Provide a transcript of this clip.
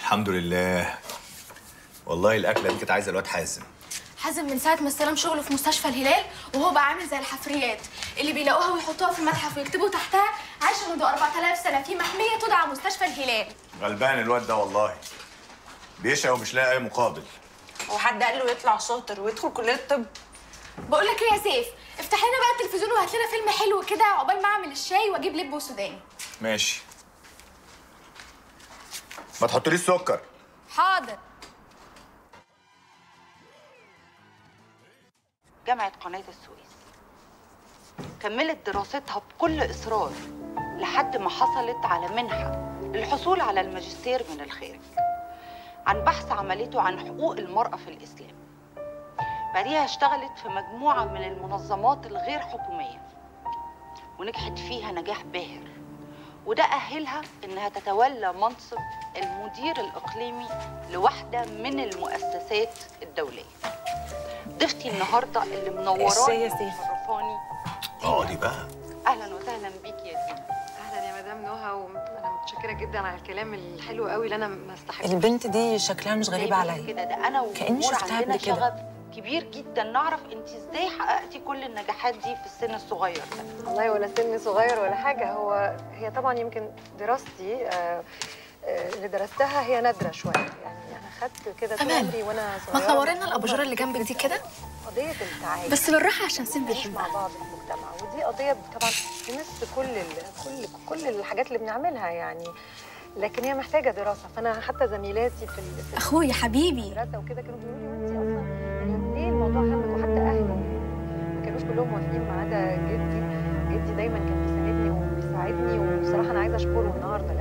الحمد لله والله الاكله دي كانت عايزه الواد حازم حازم من ساعه ما استلم شغله في مستشفى الهلال وهو بقى عامل زي الحفريات اللي بيلاقوها ويحطوها في المتحف ويكتبوا تحتها عايشه منذ 4000 سنه في محميه تدعى مستشفى الهلال غلبان الواد ده والله بيشقى ومش لاقي اي مقابل هو حد قال له يطلع شاطر ويدخل كليه الطب بقول لك ايه يا سيف افتح لنا بقى التلفزيون وهات لنا فيلم حلو كده عقبال ما اعمل الشاي واجيب لب وسوداني ماشي ما تحطليش سكر حاضر جامعة قناة السويس كملت دراستها بكل إصرار لحد ما حصلت على منحة للحصول على الماجستير من الخارج عن بحث عملته عن حقوق المرأة في الإسلام بعديها اشتغلت في مجموعة من المنظمات الغير حكومية ونجحت فيها نجاح باهر وده أهلها إنها تتولى منصب المدير الإقليمي لواحدة من المؤسسات الدولية ضيفتي النهارده اللي الشاي منوراني يا سيف. ومشرفاني اقعدي بقى اهلا وسهلا بيكي يا زينة اهلا يا مدام نهى وانا متشكره جدا على الكلام الحلو قوي اللي انا ما استحقش البنت دي شكلها مش غريبه زي بس عليا كده ده انا كأني والجمهور شفتها عندنا قبل كده. شغف كبير جدا نعرف انت ازاي حققتي كل النجاحات دي في السن الصغير ده والله ولا سن صغير ولا حاجه هو هي طبعا يمكن دراستي آه، آه، اللي درستها هي نادره شويه يعني انا خدت كده طول أمان، عمري وانا ما صغيره تنوري لنا الاباجوره اللي جنبك دي كده قضيه التعايش بس بالراحه عشان سيف نعيش مع بيحبها بعض في المجتمع ودي قضيه طبعا تمس كل ال... كل كل الحاجات اللي بنعملها يعني لكن هي محتاجه دراسه فانا حتى زميلاتي في ال- في اخويا حبيبي المدرسه وكده كانوا بيقولوا لي وانت اصلا يعني ليه الموضوع همك وحتى اهلي ما كانوش كلهم موافقين ما عدا جدي جدي دايما كان بيساندني وبيساعدني وبصراحه انا عايزه اشكره النهارده